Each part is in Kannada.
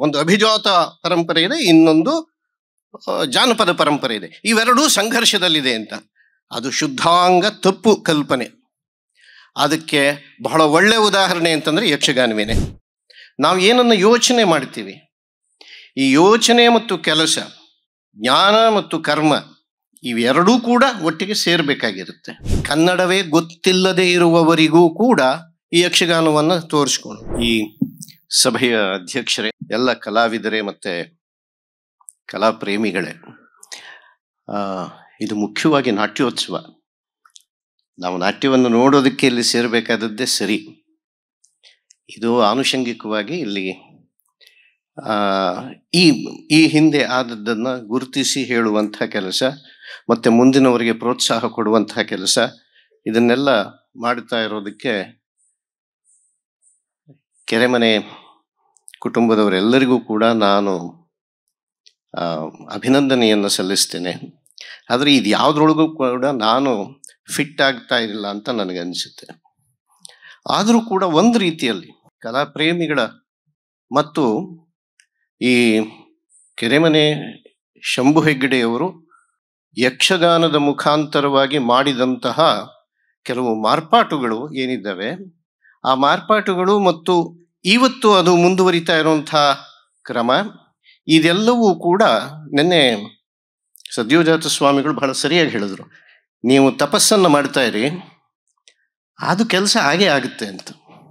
ಒಂದು ಅಭಿಜಾತ ಪರಂಪರೆ ಇದೆ ಇನ್ನೊಂದು ಆ, ಜಾನಪದ ಪರಂಪರೆ ಇದೆ ಇವೆರಡೂ ಸಂಘರ್ಷದಲ್ಲಿದೆ ಅಂತ ಅದು ಶುದ್ಧಾಂಗ ತಪ್ಪು ಕಲ್ಪನೆ ಅದಕ್ಕೆ ಬಹಳ ಒಳ್ಳೆ ಉದಾಹರಣೆ ಅಂತಂದ್ರೆ ಯಕ್ಷಗಾನವೇನೆ ನಾವು ಏನನ್ನು ಯೋಚನೆ ಮಾಡ್ತೀವಿ ಈ ಯೋಚನೆ ಮತ್ತು ಕೆಲಸ ಜ್ಞಾನ ಮತ್ತು ಕರ್ಮ ಇವೆರಡೂ ಕೂಡ ಒಟ್ಟಿಗೆ ಸೇರ್ಬೇಕಾಗಿರುತ್ತೆ ಕನ್ನಡವೇ ಗೊತ್ತಿಲ್ಲದೆ ಇರುವವರಿಗೂ ಕೂಡ ಈ ಯಕ್ಷಗಾನವನ್ನು ತೋರಿಸ್ಕೊಂಡು ಈ ಸಭೆಯ ಅಧ್ಯಕ್ಷರೇ ಎಲ್ಲ ಕಲಾವಿದರೇ ಮತ್ತೆ ಕಲಾ ಪ್ರೇಮಿಗಳೇ ಆ, ಇದು ಮುಖ್ಯವಾಗಿ ನಾಟ್ಯೋತ್ಸವ ನಾವು ನಾಟ್ಯವನ್ನು ನೋಡೋದಕ್ಕೆ ಇಲ್ಲಿ ಸೇರಬೇಕಾದದ್ದೇ ಸರಿ ಇದು ಆನುಷಂಗಿಕವಾಗಿ ಇಲ್ಲಿ ಆ, ಈ ಈ ಹಿಂದೆ ಆದದ್ದನ್ನು ಗುರುತಿಸಿ ಹೇಳುವಂತಹ ಕೆಲಸ ಮತ್ತೆ ಮುಂದಿನವರಿಗೆ ಪ್ರೋತ್ಸಾಹ ಕೊಡುವಂತಹ ಕೆಲಸ ಇದನ್ನೆಲ್ಲ ಮಾಡ್ತಾ ಇರೋದಕ್ಕೆ ಕೆರೆಮನೆ ಕುಟುಂಬದವರೆಲ್ಲರಿಗೂ ಕೂಡ ನಾನು ಆ, ಅಭಿನಂದನೆಯನ್ನು ಸಲ್ಲಿಸ್ತೇನೆ ಆದರೆ ಇದು ಯಾವುದ್ರೊಳಗೂ ಕೂಡ ನಾನು ಫಿಟ್ ಆಗ್ತಾ ಇಲ್ಲ ಅಂತ ನನಗನ್ಸುತ್ತೆ ಆದರೂ ಕೂಡ ಒಂದು ರೀತಿಯಲ್ಲಿ ಕಲಾಪ್ರೇಮಿಗಳ ಮತ್ತು ಈ ಕೆರೆಮನೆ ಶಂಭು ಹೆಗ್ಗಡೆಯವರು ಯಕ್ಷಗಾನದ ಮುಖಾಂತರವಾಗಿ ಮಾಡಿದಂತಹ ಕೆಲವು ಮಾರ್ಪಾಟುಗಳು ಏನಿದ್ದಾವೆ ಆ ಮಾರ್ಪಾಟುಗಳು ಮತ್ತು ಇವತ್ತು ಅದು ಮುಂದುವರಿತಾ ಇರುವಂತಹ ಕ್ರಮ ಇದೆಲ್ಲವೂ ಕೂಡ ನಿನ್ನೆ ಸದ್ಯೋಜಾತ ಸ್ವಾಮಿಗಳು ಬಹಳ ಸರಿಯಾಗಿ ಹೇಳಿದ್ರು ನೀವು ತಪಸ್ಸನ್ನು ಮಾಡ್ತಾ ಇರಿ ಅದು ಕೆಲಸ ಹಾಗೆ ಆಗುತ್ತೆ ಅಂತ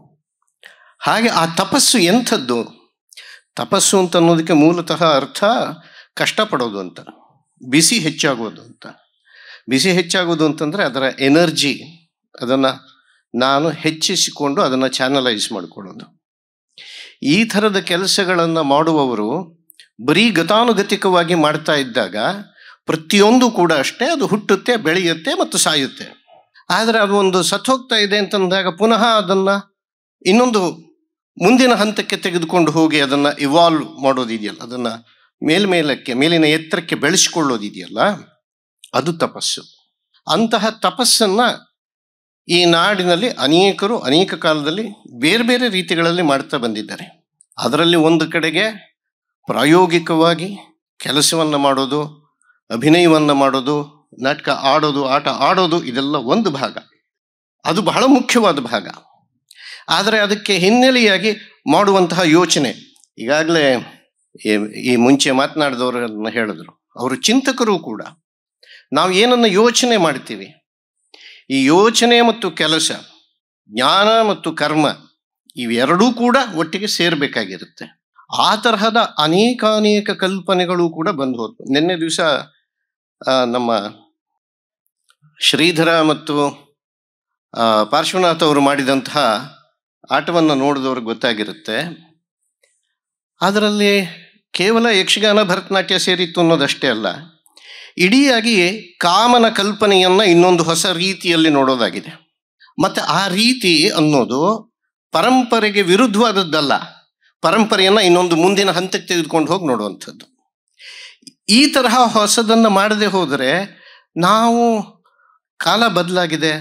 ಹಾಗೆ ಆ ತಪಸ್ಸು ಎಂಥದ್ದು ತಪಸ್ಸು ಅಂತ ಅನ್ನೋದಕ್ಕೆ ಮೂಲತಃ ಅರ್ಥ ಕಷ್ಟಪಡೋದು ಅಂತ ಬಿಸಿ ಹೆಚ್ಚಾಗೋದು ಅಂತ ಬಿಸಿ ಹೆಚ್ಚಾಗೋದು ಅಂತಂದರೆ ಅದರ ಎನರ್ಜಿ ಅದನ್ನು ನಾನು ಹೆಚ್ಚಿಸಿಕೊಂಡು ಅದನ್ನು ಚಾನಲೈಸ್ ಮಾಡಿಕೊಳ್ಳೋದು ಈ ಥರದ ಕೆಲಸಗಳನ್ನು ಮಾಡುವವರು ಬರೀ ಗತಾನುಗತಿಕವಾಗಿ ಮಾಡ್ತಾ ಇದ್ದಾಗ ಪ್ರತಿಯೊಂದು ಕೂಡ ಅಷ್ಟೇ ಅದು ಹುಟ್ಟುತ್ತೆ ಬೆಳೆಯುತ್ತೆ ಮತ್ತು ಸಾಯುತ್ತೆ ಆದರೆ ಅದು ಒಂದು ಸತ್ತೋಗ್ತಾ ಇದೆ ಅಂತಂದಾಗ ಪುನಃ ಅದನ್ನು ಇನ್ನೊಂದು ಮುಂದಿನ ಹಂತಕ್ಕೆ ತೆಗೆದುಕೊಂಡು ಹೋಗಿ ಅದನ್ನು ಇವಾಲ್ವ್ ಮಾಡೋದಿದೆಯಲ್ಲ ಅದನ್ನು ಮೇಲ್ಮೇಲಕ್ಕೆ ಮೇಲಿನ ಎತ್ತರಕ್ಕೆ ಬೆಳೆಸಿಕೊಳ್ಳೋದಿದೆಯಲ್ಲ ಅದು ತಪಸ್ಸು ಅಂತಹ ತಪಸ್ಸನ್ನು ಈ ನಾಡಿನಲ್ಲಿ ಅನೇಕರು ಅನೇಕ ಕಾಲದಲ್ಲಿ ಬೇರೆ ಬೇರೆ ರೀತಿಗಳಲ್ಲಿ ಮಾಡ್ತಾ ಬಂದಿದ್ದಾರೆ ಅದರಲ್ಲಿ ಒಂದು ಕಡೆಗೆ ಪ್ರಾಯೋಗಿಕವಾಗಿ ಕೆಲಸವನ್ನು ಮಾಡೋದು ಅಭಿನಯವನ್ನು ಮಾಡೋದು ನಾಟಕ ಆಡೋದು ಆಟ ಆಡೋದು ಇದೆಲ್ಲ ಒಂದು ಭಾಗ ಅದು ಬಹಳ ಮುಖ್ಯವಾದ ಭಾಗ ಆದರೆ ಅದಕ್ಕೆ ಹಿನ್ನೆಲೆಯಾಗಿ ಮಾಡುವಂತಹ ಯೋಚನೆ ಈಗಾಗಲೇ ಈ ಮುಂಚೆ ಮಾತನಾಡಿದವರನ್ನ ಹೇಳಿದ್ರು ಅವರು ಚಿಂತಕರು ಕೂಡ ನಾವು ಏನನ್ನು ಯೋಚನೆ ಮಾಡ್ತೀವಿ ಈ ಯೋಚನೆ ಮತ್ತು ಕೆಲಸ ಜ್ಞಾನ ಮತ್ತು ಕರ್ಮ ಇವೆರಡೂ ಕೂಡ ಒಟ್ಟಿಗೆ ಸೇರಬೇಕಾಗಿರುತ್ತೆ ಆ ತರಹದ ಅನೇಕಾನೇಕ ಕಲ್ಪನೆಗಳು ಕೂಡ ಬಂದು ಹೋದ್ವು ನಿನ್ನೆ ದಿವಸ ನಮ್ಮ ಶ್ರೀಧರ ಮತ್ತು ಆ, ಪಾರ್ಶ್ವನಾಥ್ ಅವರು ಮಾಡಿದಂತಹ ಆಟವನ್ನು ನೋಡಿದವ್ರಿಗೆ ಗೊತ್ತಾಗಿರುತ್ತೆ ಅದರಲ್ಲಿ ಕೇವಲ ಯಕ್ಷಗಾನ ಭರತನಾಟ್ಯ ಸೇರಿತ್ತು ಅನ್ನೋದಷ್ಟೇ ಅಲ್ಲ ಇಡೀಯಾಗಿ ಕಾಮನ ಕಲ್ಪನೆಯನ್ನು ಇನ್ನೊಂದು ಹೊಸ ರೀತಿಯಲ್ಲಿ ನೋಡೋದಾಗಿದೆ ಮತ್ತು ಆ ರೀತಿ ಅನ್ನೋದು ಪರಂಪರೆಗೆ ವಿರುದ್ಧವಾದದ್ದಲ್ಲ ಪರಂಪರೆಯನ್ನು ಇನ್ನೊಂದು ಮುಂದಿನ ಹಂತಕ್ಕೆ ತೆಗೆದುಕೊಂಡು ಹೋಗಿ ನೋಡುವಂಥದ್ದು ಈ ತರಹ ಹೊಸದನ್ನು ಮಾಡದೆ ಹೋದರೆ ನಾವು ಕಾಲ ಬದಲಾಗಿದೆ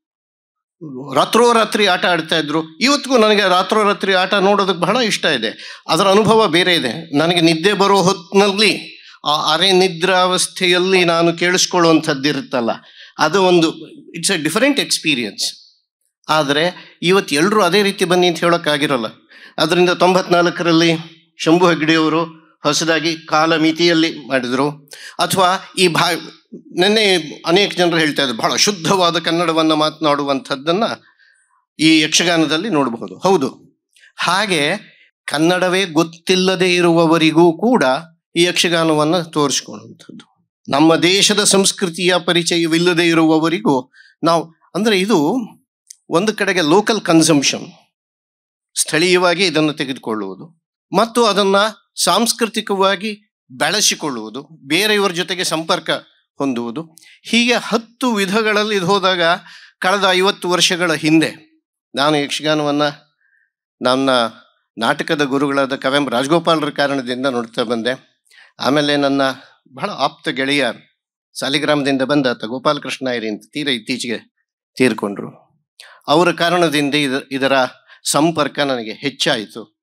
ರಾತ್ರೋರಾತ್ರಿ ಆಟ ಆಡ್ತಾ ಇದ್ರು ಇವತ್ತಿಗೂ ನನಗೆ ರಾತ್ರೋರಾತ್ರಿ ಆಟ ನೋಡೋದಕ್ಕೆ ಬಹಳ ಇಷ್ಟ ಇದೆ ಅದರ ಅನುಭವ ಬೇರೆ ಇದೆ ನನಗೆ ನಿದ್ದೆ ಬರೋ ಹೊತ್ತಿನಲ್ಲಿ ಆ ಅರೆ ನಿದ್ರಾವಸ್ಥೆಯಲ್ಲಿ ನಾನು ಕೇಳಿಸ್ಕೊಳ್ಳುವಂಥದ್ದು ಇರುತ್ತಲ್ಲ ಅದು ಒಂದು ಇಟ್ಸ್ ಎ ಡಿಫರೆಂಟ್ ಎಕ್ಸ್ಪೀರಿಯನ್ಸ್ ಆದರೆ ಇವತ್ತು ಎಲ್ಲರೂ ಅದೇ ರೀತಿ ಬನ್ನಿ ಅಂತ ಹೇಳೋಕ್ಕಾಗಿರೋಲ್ಲ ಅದರಿಂದ ತೊಂಬತ್ನಾಲ್ಕರಲ್ಲಿ ಶಂಭು ಹೆಗ್ಡೆಯವರು ಹೊಸದಾಗಿ ಕಾಲ ಮಿತಿಯಲ್ಲಿ ಮಾಡಿದರು ಅಥವಾ ಈ ಭಾ ನಿನ್ನೆ ಅನೇಕ ಜನರು ಹೇಳ್ತಾ ಇದ್ರು ಬಹಳ ಶುದ್ಧವಾದ ಕನ್ನಡವನ್ನು ಮಾತನಾಡುವಂಥದ್ದನ್ನು ಈ ಯಕ್ಷಗಾನದಲ್ಲಿ ನೋಡಬಹುದು ಹೌದು ಹಾಗೆ ಕನ್ನಡವೇ ಗೊತ್ತಿಲ್ಲದೆ ಇರುವವರಿಗೂ ಕೂಡ ಈ ಯಕ್ಷಗಾನವನ್ನು ತೋರಿಸ್ಕೊಳ್ಳುವಂಥದ್ದು ನಮ್ಮ ದೇಶದ ಸಂಸ್ಕೃತಿಯ ಪರಿಚಯವಿಲ್ಲದೆ ಇರುವವರಿಗೂ ನಾವು ಅಂದರೆ ಇದು ಒಂದು ಕಡೆಗೆ ಲೋಕಲ್ ಕನ್ಸಂಪ್ಷನ್ ಸ್ಥಳೀಯವಾಗಿ ಇದನ್ನು ತೆಗೆದುಕೊಳ್ಳುವುದು ಮತ್ತು ಅದನ್ನು ಸಾಂಸ್ಕೃತಿಕವಾಗಿ ಬೆಳೆಸಿಕೊಳ್ಳುವುದು ಬೇರೆಯವರ ಜೊತೆಗೆ ಸಂಪರ್ಕ ಹೊಂದುವುದು ಹೀಗೆ ಹತ್ತು ವಿಧಗಳಲ್ಲಿ ಇದು ಹೋದಾಗ ಕಳೆದ ಐವತ್ತು ವರ್ಷಗಳ ಹಿಂದೆ ನಾನು ಯಕ್ಷಗಾನವನ್ನು ನನ್ನ ನಾಟಕದ ಗುರುಗಳಾದ ಕವೆಂ ರಾಜಗೋಪಾಲರ ಕಾರಣದಿಂದ ನೋಡ್ತಾ ಬಂದೆ ಆಮೇಲೆ ನನ್ನ ಬಹಳ ಆಪ್ತ ಗೆಳೆಯ ಸಾಲಿಗ್ರಾಮದಿಂದ ಬಂದ ಆತ ಗೋಪಾಲಕೃಷ್ಣ ಐರಿ ಅಂತ ತೀರ ಇತ್ತೀಚೆಗೆ ತೀರ್ಕೊಂಡ್ರು ಅವರ ಕಾರಣದಿಂದ ಇದ ಇದರ ಸಂಪರ್ಕ ನನಗೆ ಹೆಚ್ಚಾಯಿತು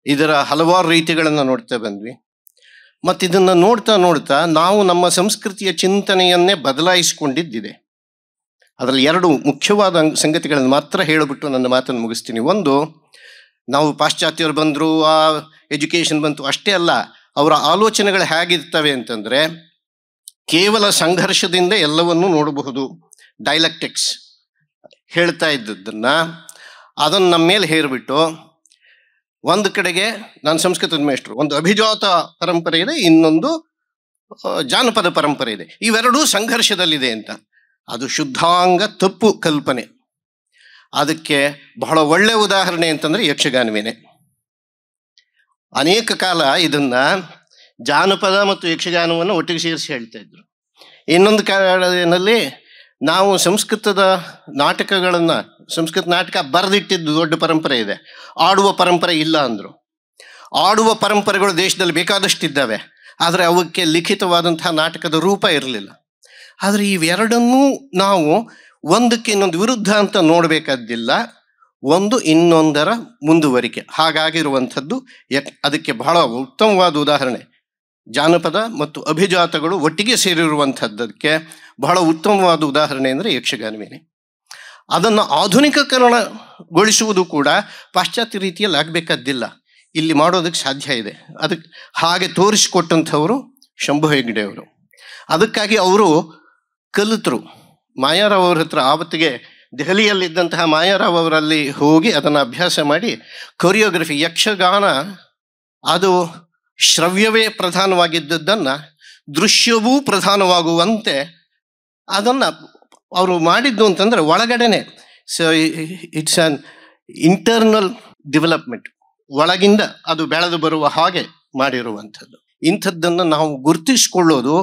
ಇದರ ಹಲವಾರು ರೀತಿಗಳನ್ನು ನೋಡ್ತಾ ಬಂದ್ವಿ ಮತ್ತು ಇದನ್ನು ನೋಡ್ತಾ ನೋಡ್ತಾ ನಾವು ನಮ್ಮ ಸಂಸ್ಕೃತಿಯ ಚಿಂತನೆಯನ್ನೇ ಬದಲಾಯಿಸಿಕೊಂಡಿದ್ದಿದೆ ಅದರಲ್ಲಿ ಎರಡು ಮುಖ್ಯವಾದ ಅಂಗ್- ಸಂಗತಿಗಳನ್ನು ಮಾತ್ರ ಹೇಳಿಬಿಟ್ಟು ನನ್ನ ಮಾತನ್ನು ಮುಗಿಸ್ತೀನಿ ಒಂದು ನಾವು ಪಾಶ್ಚಾತ್ಯರು ಬಂದರು ಆ ಎಜುಕೇಷನ್ ಬಂತು ಅಷ್ಟೇ ಅಲ್ಲ ಅವರ ಆಲೋಚನೆಗಳು ಹೇಗಿರ್ತವೆ ಅಂತಂದರೆ ಕೇವಲ ಸಂಘರ್ಷದಿಂದ ಎಲ್ಲವನ್ನೂ ನೋಡಬಹುದು ಡೈಲೆಕ್ಟಿಕ್ಸ್ ಹೇಳ್ತಾ ಇದ್ದದ್ದನ್ನ ಅದನ್ನು ನಮ್ಮ ಮೇಲೆ ಹೇರಿಬಿಟ್ಟು ಒಂದು ಕಡೆಗೆ ನಾನು ಸಂಸ್ಕೃತದ ಮೇಷ್ಟ್ರು ಒಂದು ಅಭಿಜಾತ ಪರಂಪರೆ ಇದೆ ಇನ್ನೊಂದು ಆ, ಜಾನಪದ ಪರಂಪರೆ ಇದೆ ಇವೆರಡೂ ಸಂಘರ್ಷದಲ್ಲಿದೆ ಅಂತ ಅದು ಶುದ್ಧಾಂಗ ತಪ್ಪು ಕಲ್ಪನೆ ಅದಕ್ಕೆ ಬಹಳ ಒಳ್ಳೆಯ ಉದಾಹರಣೆ ಅಂತಂದ್ರೆ ಯಕ್ಷಗಾನವೇನೆ ಅನೇಕ ಕಾಲ ಇದನ್ನ ಜಾನಪದ ಮತ್ತು ಯಕ್ಷಗಾನವನ್ನು ಒಟ್ಟಿಗೆ ಸೇರಿಸಿ ಹೇಳ್ತಾ ಇದ್ರು ಇನ್ನೊಂದು ಕಾಲದಲ್ಲಿ ನಾವು ಸಂಸ್ಕೃತದ ನಾಟಕಗಳನ್ನು ಸಂಸ್ಕೃತ ನಾಟಕ ಬರೆದಿಟ್ಟಿದ್ದು ದೊಡ್ಡ ಪರಂಪರೆ ಇದೆ ಆಡುವ ಪರಂಪರೆ ಇಲ್ಲ ಅಂದರು ಆಡುವ ಪರಂಪರೆಗಳು ದೇಶದಲ್ಲಿ ಬೇಕಾದಷ್ಟಿದ್ದಾವೆ ಆದರೆ ಅವಕ್ಕೆ ಲಿಖಿತವಾದಂತಹ ನಾಟಕದ ರೂಪ ಇರಲಿಲ್ಲ ಆದರೆ ಇವೆರಡನ್ನೂ ನಾವು ಒಂದಕ್ಕೆ ಇನ್ನೊಂದು ವಿರುದ್ಧ ಅಂತ ನೋಡಬೇಕಾದ್ದಿಲ್ಲ ಒಂದು ಇನ್ನೊಂದರ ಮುಂದುವರಿಕೆ ಹಾಗಾಗಿರುವಂಥದ್ದು ಯಕ್- ಅದಕ್ಕೆ ಬಹಳ ಉತ್ತಮವಾದ ಉದಾಹರಣೆ ಜಾನಪದ ಮತ್ತು ಅಭಿಜಾತಗಳು ಒಟ್ಟಿಗೆ ಸೇರಿರುವಂಥದ್ದಕ್ಕೆ ಬಹಳ ಉತ್ತಮವಾದ ಉದಾಹರಣೆ ಅಂದರೆ ಯಕ್ಷಗಾನವೇನೆ ಅದನ್ನು ಆಧುನಿಕೀಕರಣಗೊಳಿಸುವುದು ಕೂಡ ಪಾಶ್ಚಾತ್ಯ ರೀತಿಯಲ್ಲಿ ಆಗಬೇಕಾದ್ದಿಲ್ಲ ಇಲ್ಲಿ ಮಾಡೋದಕ್ಕೆ ಸಾಧ್ಯ ಇದೆ ಅದಕ್ಕೆ ಹಾಗೆ ತೋರಿಸಿಕೊಟ್ಟಂಥವರು ಶಂಭು ಹೆಗ್ಡೆಯವರು ಅದಕ್ಕಾಗಿ ಅವರು ಕಲಿತರು ಮಾಯಾರಾವ್ ಅವ್ರ ಹತ್ರ ಆವತ್ತಿಗೆ ದೆಹಲಿಯಲ್ಲಿದ್ದಂತಹ ಮಾಯಾರಾವ್ ಅವರಲ್ಲಿ ಹೋಗಿ ಅದನ್ನು ಅಭ್ಯಾಸ ಮಾಡಿ ಕೊರಿಯೋಗ್ರಫಿ ಯಕ್ಷಗಾನ ಅದು ಶ್ರವ್ಯವೇ ಪ್ರಧಾನವಾಗಿದ್ದದ್ದನ್ನು ದೃಶ್ಯವೂ ಪ್ರಧಾನವಾಗುವಂತೆ ಅದನ್ನು ಅವರು ಮಾಡಿದ್ದು ಅಂತಂದರೆ ಒಳಗಡೆನೆ so it's an internal development ಒಳಗಿಂದ ಅದು ಬೆಳೆದು ಬರುವ ಹಾಗೆ ಮಾಡಿರುವಂಥದ್ದು ಇಂಥದ್ದನ್ನು ನಾವು ಗುರುತಿಸಿಕೊಳ್ಳೋದು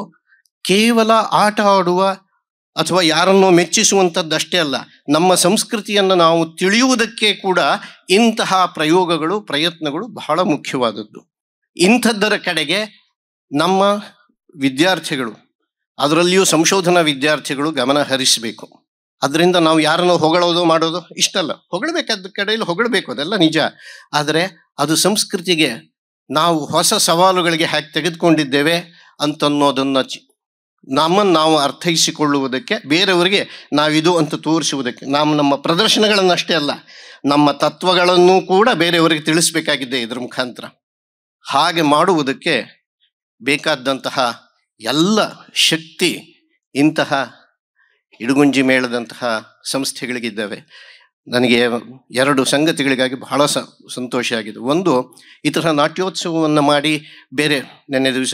ಕೇವಲ ಆಟ ಆಡುವ ಅಥವಾ ಯಾರನ್ನೋ ಮೆಚ್ಚಿಸುವಂಥದ್ದಷ್ಟೇ ಅಲ್ಲ ನಮ್ಮ ಸಂಸ್ಕೃತಿಯನ್ನು ನಾವು ತಿಳಿಯುವುದಕ್ಕೆ ಕೂಡ ಇಂತಹ ಪ್ರಯೋಗಗಳು ಪ್ರಯತ್ನಗಳು ಬಹಳ ಮುಖ್ಯವಾದದ್ದು ಇಂಥದ್ದರ ಕಡೆಗೆ ನಮ್ಮ ವಿದ್ಯಾರ್ಥಿಗಳು ಅದರಲ್ಲಿಯೂ ಸಂಶೋಧನಾ ವಿದ್ಯಾರ್ಥಿಗಳು ಗಮನ ಹರಿಸಬೇಕು ಅದರಿಂದ ನಾವು ಯಾರನ್ನು ಹೊಗಳೋದು ಮಾಡೋದು ಇಷ್ಟಲ್ಲ ಹೊಗಳಬೇಕಾದ ಕಡೆಯಲ್ಲಿ ಹೊಗಳಬೇಕು ಅದೆಲ್ಲ ನಿಜ ಆದರೆ ಅದು ಸಂಸ್ಕೃತಿಗೆ ನಾವು ಹೊಸ ಸವಾಲುಗಳಿಗೆ ಹೇಗೆ ತೆಗೆದುಕೊಂಡಿದ್ದೇವೆ ಅಂತನ್ನೋದನ್ನು ಚಿ- ನಮ್ಮನ್ನು ನಾವು ಅರ್ಥೈಸಿಕೊಳ್ಳುವುದಕ್ಕೆ ಬೇರೆಯವರಿಗೆ ನಾವಿದು ಅಂತ ತೋರಿಸುವುದಕ್ಕೆ ನಾವು ನಮ್ಮ ಪ್ರದರ್ಶನಗಳನ್ನಷ್ಟೇ ಅಲ್ಲ ನಮ್ಮ ತತ್ವಗಳನ್ನು ಕೂಡ ಬೇರೆಯವರಿಗೆ ತಿಳಿಸ್ಬೇಕಾಗಿದೆ ಇದರ ಮುಖಾಂತರ ಹಾಗೆ ಮಾಡುವುದಕ್ಕೆ ಬೇಕಾದಂತಹ ಎಲ್ಲ ಶಕ್ತಿ ಇಂತಹ ಇಡುಗುಂಜಿ ಮೇಳದಂತಹ ಸಂಸ್ಥೆಗಳಿಗಿದ್ದಾವೆ ನನಗೆ ಎರಡು ಸಂಗತಿಗಳಿಗಾಗಿ ಬಹಳ ಸ ಸಂತೋಷ ಆಗಿದೆ ಒಂದು ಈ ಥರ ನಾಟ್ಯೋತ್ಸವವನ್ನು ಮಾಡಿ ಬೇರೆ ನಿನ್ನೆ ದಿವಸ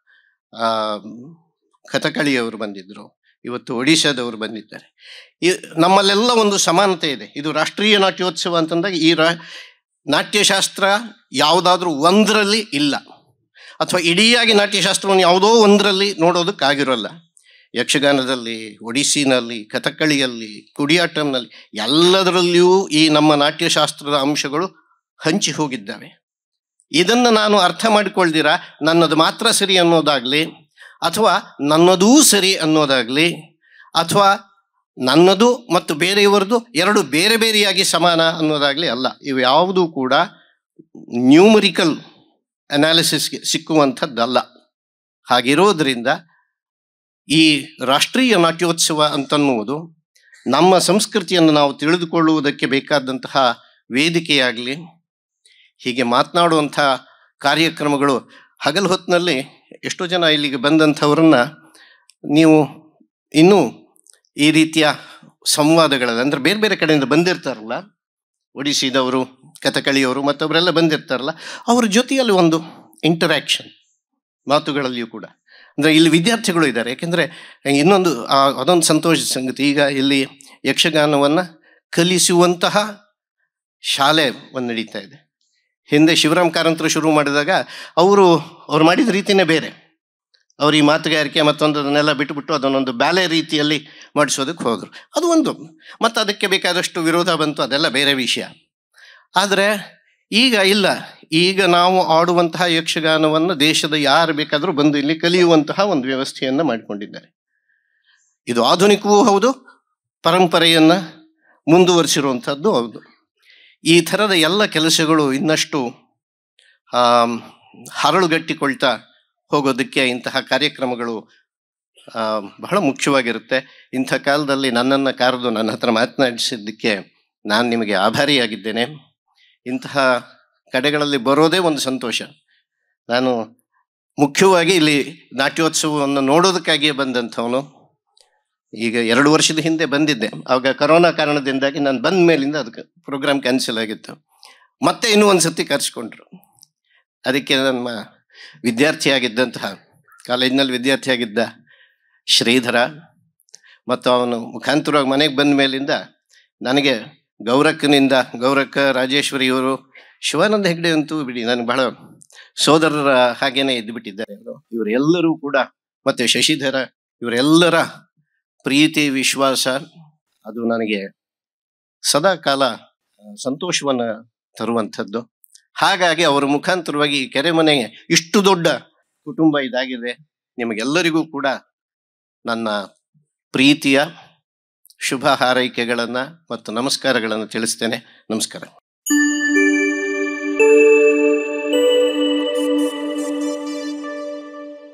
ಕಥಕಳಿಯವರು ಬಂದಿದ್ದರು ಇವತ್ತು ಒಡಿಶಾದವರು ಬಂದಿದ್ದಾರೆ ಈ ನಮ್ಮಲ್ಲೆಲ್ಲ ಒಂದು ಸಮಾನತೆ ಇದೆ ಇದು ರಾಷ್ಟ್ರೀಯ ನಾಟ್ಯೋತ್ಸವ ಅಂತಂದಾಗ ಈ ರಾ ನಾಟ್ಯಶಾಸ್ತ್ರ ಯಾವುದಾದ್ರೂ ಒಂದರಲ್ಲಿ ಇಲ್ಲ ಅಥವಾ ಇಡೀಯಾಗಿ ನಾಟ್ಯಶಾಸ್ತ್ರವನ್ನು ಯಾವುದೋ ಒಂದರಲ್ಲಿ ನೋಡೋದಕ್ಕಾಗಿರೋಲ್ಲ ಯಕ್ಷಗಾನದಲ್ಲಿ ಒಡಿಸ್ಸಿನಲ್ಲಿ ಕಥಕ್ಕಳಿಯಲ್ಲಿ ಕುಡಿಯಾಟಂನಲ್ಲಿ ಎಲ್ಲದರಲ್ಲಿಯೂ ಈ ನಮ್ಮ ನಾಟ್ಯಶಾಸ್ತ್ರದ ಅಂಶಗಳು ಹಂಚಿ ಹೋಗಿದ್ದಾವೆ ಇದನ್ನು ನಾನು ಅರ್ಥ ಮಾಡಿಕೊಳ್ದಿರ ನನ್ನದು ಮಾತ್ರ ಸರಿ ಅನ್ನೋದಾಗಲಿ ಅಥವಾ ನನ್ನದೂ ಸರಿ ಅನ್ನೋದಾಗಲಿ ಅಥವಾ ನನ್ನದು ಮತ್ತು ಬೇರೆಯವರದು ಎರಡು ಬೇರೆ ಬೇರೆಯಾಗಿ ಸಮಾನ ಅನ್ನೋದಾಗಲಿ ಅಲ್ಲ ಇವು ಯಾವುದೂ ಕೂಡ ನ್ಯೂಮರಿಕಲ್ ಅನಾಲಿಸಿಸ್ಗೆ ಸಿಕ್ಕುವಂಥದ್ದಲ್ಲ ಹಾಗಿರೋದ್ರಿಂದ ಈ ರಾಷ್ಟ್ರೀಯ ನಾಟ್ಯೋತ್ಸವ ಅಂತನ್ನುವುದು ನಮ್ಮ ಸಂಸ್ಕೃತಿಯನ್ನು ನಾವು ತಿಳಿದುಕೊಳ್ಳುವುದಕ್ಕೆ ಬೇಕಾದಂತಹ ವೇದಿಕೆಯಾಗಲಿ ಹೀಗೆ ಮಾತನಾಡುವಂಥ ಕಾರ್ಯಕ್ರಮಗಳು ಹಗಲು ಹೊತ್ತಿನಲ್ಲಿ ಎಷ್ಟೋ ಜನ ಇಲ್ಲಿಗೆ ಬಂದಂಥವ್ರನ್ನ ನೀವು ಇನ್ನೂ ಈ ರೀತಿಯ ಸಂವಾದಗಳಲ್ಲಿ ಅಂದರೆ ಬೇರೆ ಬೇರೆ ಕಡೆಯಿಂದ ಬಂದಿರ್ತಾರಲ್ಲ ಒಡಿಸಿದವರು ಕಥಕಳಿಯವರು ಮತ್ತೊಬ್ಬರೆಲ್ಲ ಬಂದಿರ್ತಾರಲ್ಲ ಅವ್ರ ಜೊತೆಯಲ್ಲಿ ಒಂದು ಇಂಟರ್ಯಾಕ್ಷನ್ ಮಾತುಗಳಲ್ಲಿಯೂ ಕೂಡ ಅಂದರೆ ಇಲ್ಲಿ ವಿದ್ಯಾರ್ಥಿಗಳು ಇದ್ದಾರೆ ಯಾಕೆಂದರೆ ಇನ್ನೊಂದು ಆ- ಅದೊಂದು ಸಂತೋಷ ಸಂಗತಿ ಈಗ ಇಲ್ಲಿ ಯಕ್ಷಗಾನವನ್ನು ಕಲಿಸುವಂತಹ ಶಾಲೆ ಒಂದು ನಡೀತಾ ಇದೆ ಹಿಂದೆ ಶಿವರಾಮ್ ಕಾರಂತರು ಶುರು ಮಾಡಿದಾಗ ಅವರು ಅವ್ರು ಮಾಡಿದ ರೀತಿನೇ ಬೇರೆ ಅವ್ರು ಈ ಮಾತುಗಾರಿಕೆ ಮತ್ತೊಂದು ಅದನ್ನೆಲ್ಲ ಬಿಟ್ಟುಬಿಟ್ಟು ಅದನ್ನೊಂದು ಬ್ಯಾಲೆ ರೀತಿಯಲ್ಲಿ ಮಾಡಿಸೋದಕ್ಕೆ ಹೋದರು ಅದು ಒಂದು ಮತ್ತು ಅದಕ್ಕೆ ಬೇಕಾದಷ್ಟು ವಿರೋಧ ಬಂತು ಅದೆಲ್ಲ ಬೇರೆ ವಿಷಯ ಆದರೆ ಈಗ ಇಲ್ಲ ಈಗ ನಾವು ಆಡುವಂತಹ ಯಕ್ಷಗಾನವನ್ನು ದೇಶದ ಯಾರು ಬೇಕಾದರೂ ಬಂದು ಇಲ್ಲಿ ಕಲಿಯುವಂತಹ ಒಂದು ವ್ಯವಸ್ಥೆಯನ್ನು ಮಾಡಿಕೊಂಡಿದ್ದಾರೆ ಇದು ಆಧುನಿಕವೂ ಹೌದು ಪರಂಪರೆಯನ್ನು ಮುಂದುವರಿಸಿರುವಂಥದ್ದು ಹೌದು ಈ ಥರದ ಎಲ್ಲ ಕೆಲಸಗಳು ಇನ್ನಷ್ಟು ಆಮ್, ಹರಳುಗಟ್ಟಿಕೊಳ್ತಾ ಹೋಗೋದಕ್ಕೆ ಇಂತಹ ಕಾರ್ಯಕ್ರಮಗಳು ಆ, ಬಹಳ ಮುಖ್ಯವಾಗಿರುತ್ತೆ ಇಂಥ ಕಾಲದಲ್ಲಿ ನನ್ನನ್ನು ಕರೆದು ನನ್ನ ಹತ್ರ ಮಾತನಾಡಿಸಿದ್ದಕ್ಕೆ ನಾನು ನಿಮಗೆ ಆಭಾರಿಯಾಗಿದ್ದೇನೆ ಇಂತಹ ಕಡೆಗಳಲ್ಲಿ ಬರೋದೇ ಒಂದು ಸಂತೋಷ ನಾನು ಮುಖ್ಯವಾಗಿ ಇಲ್ಲಿ ನಾಟ್ಯೋತ್ಸವವನ್ನು ನೋಡೋದಕ್ಕಾಗಿಯೇ ಬಂದಂಥವನು ಈಗ ಎರಡು ವರ್ಷದ ಹಿಂದೆ ಬಂದಿದ್ದೆ ಆವಾಗ ಕರೋನಾ ಕಾರಣದಿಂದಾಗಿ ನಾನು ಬಂದ ಮೇಲಿಂದ ಅದಕ್ಕೆ ಪ್ರೋಗ್ರಾಮ್ ಕ್ಯಾನ್ಸಲ್ ಆಗಿತ್ತು ಮತ್ತೆ ಇನ್ನೂ ಒಂದು ಸತಿ ಕರೆಸ್ಕೊಂಡ್ರು ಅದಕ್ಕೆ ನಮ್ಮ ವಿದ್ಯಾರ್ಥಿಯಾಗಿದ್ದಂತಹ ಕಾಲೇಜಿನಲ್ಲಿ ವಿದ್ಯಾರ್ಥಿಯಾಗಿದ್ದ ಶ್ರೀಧರ ಮತ್ತು ಅವನು ಮುಖಾಂತರವಾಗಿ ಮನೆಗೆ ಬಂದ ಮೇಲಿಂದ ನನಗೆ ಗೌರಕ್ಕನಿಂದ ಗೌರಕ್ಕ ರಾಜೇಶ್ವರಿ ಇವರು ಶಿವಾನಂದ ಹೆಗ್ಡೆ ಅಂತೂ ಬಿಡಿ ನನಗೆ ಬಹಳ ಸೋದರರ ಹಾಗೇನೆ ಇದ್ದುಬಿಟ್ಟಿದ್ದಾರೆ ಅವರು ಇವರೆಲ್ಲರೂ ಕೂಡ ಮತ್ತೆ ಶಶಿಧರ ಇವರೆಲ್ಲರ ಪ್ರೀತಿ ವಿಶ್ವಾಸ ಅದು ನನಗೆ ಸದಾ ಕಾಲ ಸಂತೋಷವನ್ನು ತರುವಂಥದ್ದು ಹಾಗಾಗಿ ಅವರ ಮುಖಾಂತರವಾಗಿ ಈ ಕೆರೆಮನೆಗೆ ಇಷ್ಟು ದೊಡ್ಡ ಕುಟುಂಬ ಇದಾಗಿದೆ ನಿಮಗೆಲ್ಲರಿಗೂ ಕೂಡ ನನ್ನ ಪ್ರೀತಿಯ ಶುಭ ಹಾರೈಕೆಗಳನ್ನು ಮತ್ತು ನಮಸ್ಕಾರಗಳನ್ನು ತಿಳಿಸ್ತೇನೆ ನಮಸ್ಕಾರ